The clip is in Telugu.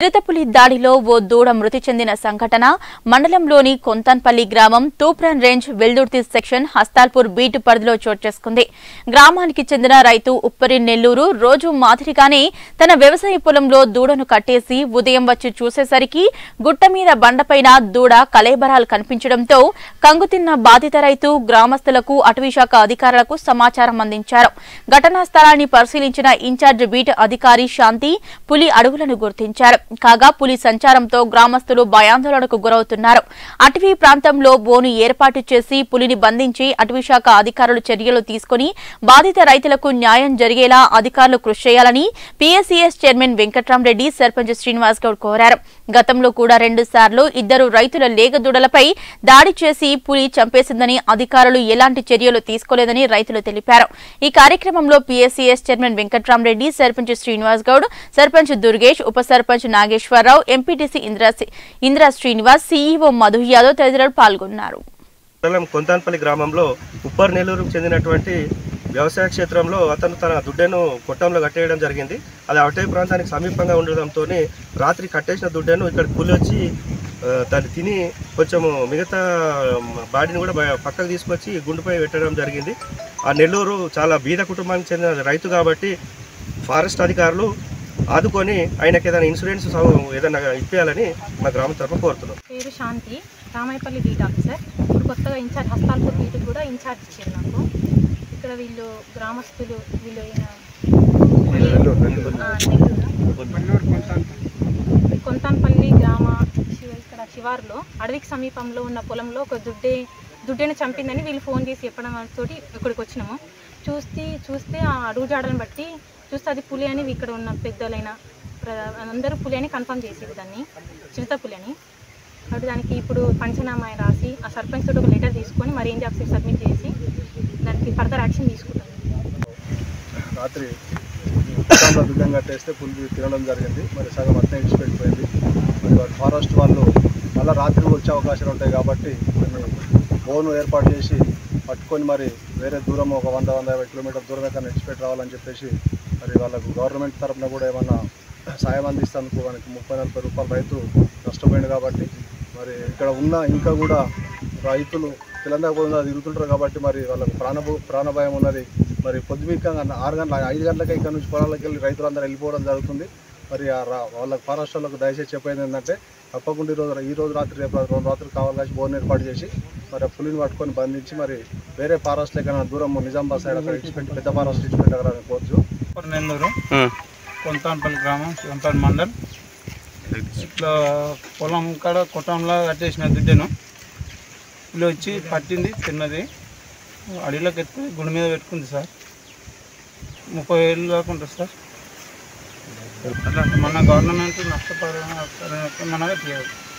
చిరుతపులి దాడిలో ఓ దూడ మృతి చెందిన సంఘటన మండలంలోని కొంతన్పల్లి గ్రామం Toopran range Veldurthi section Hastalpur beat పరిధిలో చోటు చేసుకుంది గ్రామానికి చెందిన రైతు ఉప్పరి నెల్లూరు రోజు మాదిరిగానే తన వ్యవసాయ పొలంలో దూడను కట్టేసి ఉదయం వచ్చి చూసేసరికి గుట్ట మీద బండపైన దూడ కలేబరాలు కనిపించడంతో కంగుతిన్న బాధిత రైతు గ్రామస్తులకు అటవీశాఖ అధికారులకు సమాచారం అందించారు ఘటనా స్థలాన్ని పరిశీలించిన ఇన్ఛార్జ్ బీట్ అధికారి శాంతి పులి అడుగులను గుర్తించారు కాగా పులి సంచారంతో గ్రామస్తులు భయాందోళనకు గురవుతున్నారు అటవీ ప్రాంతంలో బోను ఏర్పాటు చేసి పులిని బంధించి అటవీశాఖ అధికారులు చర్యలు తీసుకుని బాధిత రైతులకు న్యాయం జరిగేలా అధికారులు కృషి చేయాలని పీఎస్సీఎస్ చైర్మన్ వెంకట్రామరెడ్డి సర్పంచ్ శ్రీనివాస్ గౌడ్ కోరారు గతంలో కూడా రెండు సార్లు ఇద్దరు రైతుల లేగదూడలపై దాడి చేసి పులి చంపేసిందని అధికారులు ఎలాంటి చర్యలు తీసుకోలేదని రైతులు తెలిపారు ఈ కార్యక్రమంలో పీఎస్సీఎస్ చైర్మన్ వెంకట్రామరెడ్డి సర్పంచ్ శ్రీనివాస్ గౌడ్ సర్పంచ్ దుర్గేష్ ఉప సర్పంచ్ నాగేశ్వరరావు ఎంపీటీసీ ఇంద్రా ఇంద్రా శ్రీనివాస్ సీఈఓ మధు యాదవ్ తదితరులు పాల్గొన్నారు మండలం కొంతాన్పల్లి గ్రామంలో ఉప్పర్ నెల్లూరుకు చెందినటువంటి వ్యవసాయ క్షేత్రంలో అతను తన దుడ్డెను కొట్టంలో కట్టేయడం జరిగింది అది అటవీ ప్రాంతానికి సమీపంగా ఉండడంతో రాత్రి కట్టేసిన దుడ్డెను ఇక్కడ పులి వచ్చి ఆ, దాన్ని తిని కొంచెము మిగతా బాడీని కూడా బయ- పక్కకు తీసుకొచ్చి గుండుపై పెట్టడం జరిగింది ఆ నెల్లూరు చాలా బీద కుటుంబానికి చెందిన రైతు కాబట్టి ఫారెస్ట్ అధికారులు ఆదుకొని ఆయనకి ఏదైనా ఇన్సూరెన్స్ సౌ- ఏదైనా ఇప్పించాలని మా గ్రామం తరఫున కోరుతున్నాం పేరు శాంతి రామాయపల్లి బీట్ ఆఫీసర్ ఇప్పుడు కొత్తగా ఇన్ఛార్జ్ హస్తాల్పూర్ బీట్ కూడా ఇన్ఛార్జ్ ఇచ్చారు నాకు ఇక్కడ వీళ్ళు గ్రామస్తులు వీళ్ళు ఈయన- ఆ, నెల్లూరు కొంతాన్పల్లి గ్రామ శివ- ఇక్కడ శివారులో అడవికి సమీపంలో ఉన్న పొలంలో ఒక దుడ్డే దుడ్డెను చంపిందని వీళ్ళు ఫోన్ చేసి చెప్పడం తోటి ఇక్కడికి వచ్చినాము చూస్తే చూస్తే ఆ అడుగు జాడలను బట్టి చూస్తే అది పులి అని ఇక్కడ ఉన్న పెద్దలైన ప్ర- అందరూ పులి అని కన్ఫర్మ్ చేసేది దాన్ని చిరుత పులి అని కాబట్టి దానికి ఇప్పుడు పంచనామా రాసి ఆ సర్పంచ్ తోటి ఒక లెటర్ తీసుకొని మరి ఏంటి ఆఫీస్కి సబ్మిట్ చేసి దానికి ఫర్దర్ యాక్షన్ తీసుకుంటాను రాత్రి కుటుంబంలో దుడ్డం కట్టేస్తే పులి తినడం జరిగింది మరి సగం అట్నే ఇచ్చిపెట్టిపోయింది మరి వారు ఫారెస్ట్ వాళ్ళు మళ్ళీ రాత్రి వచ్చే అవకాశాలు ఉంటాయి కాబట్టి కొన్ని బోను ఏర్పాటు చేసి పట్టుకొని మరి వేరే దూరం ఒక వంద వంద యాభై కిలోమీటర్ దూరం ఎక్కడ ఇచ్చిపెట్టి రావాలని చెప్పేసి మరి వాళ్ళకు గవర్నమెంట్ తరఫున కూడా ఏమన్నా సాయం అందిస్తానికి మనకి ముప్పై నలభై రూపాయలు రైతు నష్టపోయింది కాబట్టి మరి ఇక్కడ ఉన్న ఇంకా కూడా రైతులు తెలంగాణ తిరుగుతుంటారు కాబట్టి మరి వాళ్ళకు ప్రాణభూ ప్రాణభయం ఉన్నది మరి పొద్దుమికంగా ఆరు గంటల ఐదు గంటలకే ఇక్కడ నుంచి పొలాలకు వెళ్ళి రైతులందరూ వెళ్ళిపోవడం జరుగుతుంది మరి ఆ రా- వాళ్ళకి ఫారెస్ట్ వాళ్ళకు దయచేసి చెప్పేది ఏంటంటే తప్పకుండా ఈ రోజు ఈ రోజు రాత్రి రేపు రాత్రి రెండు రాత్రులు కావాలని బోన్ ఏర్పాటు చేసి మరి ఆ పులిని పట్టుకొని బంధించి మరి వేరే ఫారెస్ట్ లెక్కన దూరం నిజామాబాద్ సైడ్ అక్కడ ఇచ్చిపెట్టి పెద్ద ఫారెస్ట్ ఇచ్చిపెట్టగలని కోరుచు ఉప్పర్ నెల్లూరు కొంతాన్పల్లి గ్రామం కొంతాన్ మండల్ ఇట్లా పొలం కాడ కొట్టంలా కట్టేసిన దుడ్డను పులి వచ్చి పట్టింది తిన్నది అడవిలోకి ఎత్తి గుడి మీద పెట్టుకుంది సార్ ముప్పై వేలు దాకా ఉంటుంది సార్ అట్లా మన గవర్నమెంట్ నష్టపరిహారం మనగా తీయదు